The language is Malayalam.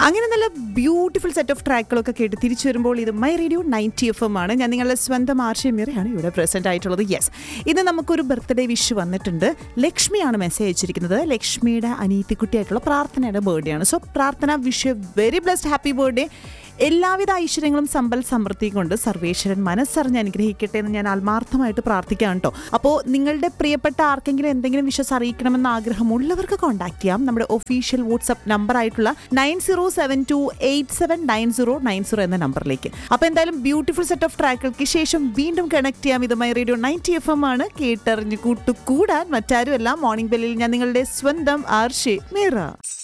അങ്ങനെ നല്ല ബ്യൂട്ടിഫുൾ സെറ്റ് ഓഫ് ട്രാക്കുകളൊക്കെ കേട്ട് തിരിച്ചു വരുമ്പോൾ ഇത് my radio ninety F M ആണ് ഞാൻ നിങ്ങളുടെ സ്വന്തം ആർഷമീറയാണ് ഇവിടെ പ്രസന്റ് ആയിട്ടുള്ളത് യെസ് ഇത് നമുക്കൊരു ബർത്ത്ഡേ വിഷ് വന്നിട്ടുണ്ട് ലക്ഷ്മിയാണ് മെസ്സേജ് അയച്ചിരിക്കുന്നത് ലക്ഷ്മിയുടെ അനീതിക്കുട്ടിയായിട്ടുള്ള പ്രാർത്ഥനയുടെ ബർത്ത്ഡേ ആണ് സോ പ്രാർത്ഥന wish very blessed happy birthday എല്ലാവിധ ഐശ്വര്യങ്ങളും സമ്പൽ സമൃദ്ധി കൊണ്ട് സർവേശ്വരൻ മനസ്സറിഞ്ഞ് അനുഗ്രഹിക്കട്ടെ എന്ന് ഞാൻ ആത്മാർത്ഥമായിട്ട് പ്രാർത്ഥിക്കാം കേട്ടോ അപ്പോൾ നിങ്ങളുടെ പ്രിയപ്പെട്ട ആർക്കെങ്കിലും എന്തെങ്കിലും വിശ്വസ് അറിയിക്കണമെന്ന് ആഗ്രഹമുള്ളവർക്ക് കോൺടാക്ട് ചെയ്യാം നമ്മുടെ ഒഫീഷ്യൽ വാട്സ്ആപ്പ് നമ്പർ ആയിട്ടുള്ള nine zero seven two eight seven nine zero nine zero എന്ന നമ്പറിലേക്ക് അപ്പോൾ എന്തായാലും ബ്യൂട്ടിഫുൾ സെറ്റ് ഓഫ് ട്രാക്കുകൾക്ക് ശേഷം വീണ്ടും കണക്ട് ചെയ്യാം ഇത് my radio ninety F M ആണ് കേട്ടറിഞ്ഞ് കൂട്ടുകൂടാൻ മറ്റാരുമല്ല മോർണിംഗ് ബെല്ലിൽ ഞാൻ നിങ്ങളുടെ സ്വന്തം ആർഷെ മീറ